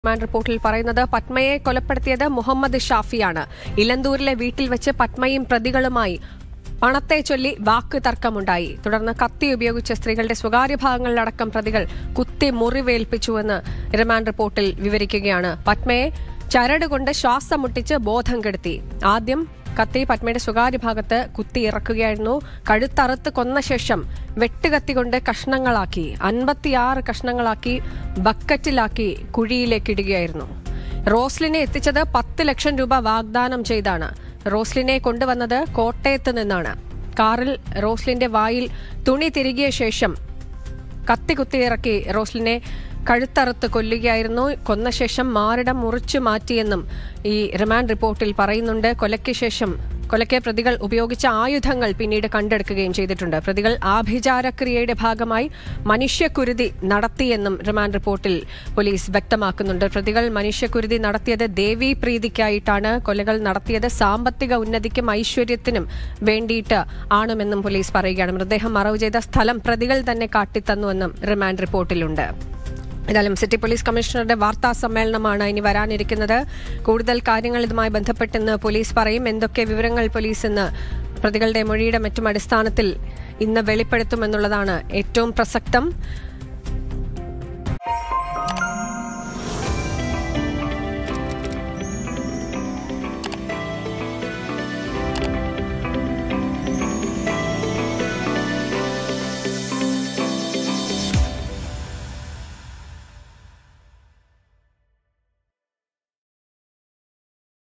remand റിപ്പോർട്ടിൽ പറയുന്നത് പത്മയെ കൊലപ്പെടുത്തിയത് മുഹമ്മദ് ഷാഫിയാണ് ഇലന്തൂരിലെ വീട്ടിൽ വെച്ച് പത്മയും പ്രതികളുമായി പണത്തെ ചൊല്ലി വാക്ക് തർക്കമുണ്ടായി തുടർന്ന് കത്തി ഉപയോഗിച്ച് സ്ത്രീകളുടെ സ്വകാര്യ ഭാഗങ്ങളിലടക്കം പ്രതികൾ കുത്തി മുറിവേൽപ്പിച്ചുവെന്ന് റിമാൻഡ് റിപ്പോർട്ടിൽ വിവരിക്കുകയാണ് പത്മയെ ചരട് കൊണ്ട് ശ്വാസം മുട്ടിച്ച് ബോധം കെടുത്തി ആദ്യം കത്തി പത്മയുടെ സ്വകാര്യ ഭാഗത്ത് കുത്തി ഇറക്കുകയായിരുന്നു കഴുത്തറുത്ത് കൊന്ന ശേഷം വെട്ടുകത്തി കൊണ്ട് കഷ്ണങ്ങളാക്കി അൻപത്തിയാറ് കഷ്ണങ്ങളാക്കി ബക്കറ്റിലാക്കി കുഴിയിലേക്ക് ഇടുകയായിരുന്നു റോസ്ലിനെ എത്തിച്ചത് പത്ത് ലക്ഷം രൂപ വാഗ്ദാനം ചെയ്താണ് റോസ്ലിനെ കൊണ്ടുവന്നത് കോട്ടയത്ത് നിന്നാണ് കാറിൽ റോസ്ലിന്റെ വായിൽ തുണി തിരികിയ ശേഷം കത്തി കുത്തിയിറക്കി റോസ്ലിനെ കഴുത്തറുത്ത് കൊല്ലുകയായിരുന്നു കൊന്ന ശേഷം മാറിടം മുറിച്ചു മാറ്റിയെന്നും ഈ റിമാൻഡ് റിപ്പോർട്ടിൽ പറയുന്നുണ്ട് കൊലയ്ക്ക് ശേഷം കൊലയ്ക്ക് പ്രതികൾ ഉപയോഗിച്ച ആയുധങ്ങൾ പിന്നീട് കണ്ടെടുക്കുകയും ചെയ്തിട്ടുണ്ട് പ്രതികൾ ആഭിചാരക്രിയയുടെ ഭാഗമായി മനുഷ്യക്കുരുതി നടത്തിയെന്നും റിമാൻഡ് റിപ്പോർട്ടിൽ പോലീസ് വ്യക്തമാക്കുന്നുണ്ട് പ്രതികൾ മനുഷ്യക്കുരുതി നടത്തിയത് ദേവീ പ്രീതിക്കായിട്ടാണ് കൊലകൾ നടത്തിയത് സാമ്പത്തിക ഉന്നതിക്കും ഐശ്വര്യത്തിനും വേണ്ടിയിട്ട് ആണെന്നും പോലീസ് പറയുകയാണ് മൃതദേഹം മറവ് ചെയ്ത സ്ഥലം പ്രതികൾ തന്നെ കാട്ടിത്തന്നുവെന്നും റിമാൻഡ് റിപ്പോർട്ടിലുണ്ട് ഏതായാലും സിറ്റി പോലീസ് കമ്മീഷണറുടെ വാർത്താ സമ്മേളനമാണ് ഇനി വരാനിരിക്കുന്നത് കൂടുതൽ കാര്യങ്ങൾ ഇതുമായി ബന്ധപ്പെട്ടെന്ന് പോലീസ് പറയും എന്തൊക്കെ വിവരങ്ങൾ പോലീസ് ഇന്ന് പ്രതികളുടെ മൊഴിയുടെ മറ്റും അടിസ്ഥാനത്തിൽ ഇന്ന് വെളിപ്പെടുത്തുമെന്നുള്ളതാണ് ഏറ്റവും പ്രസക്തം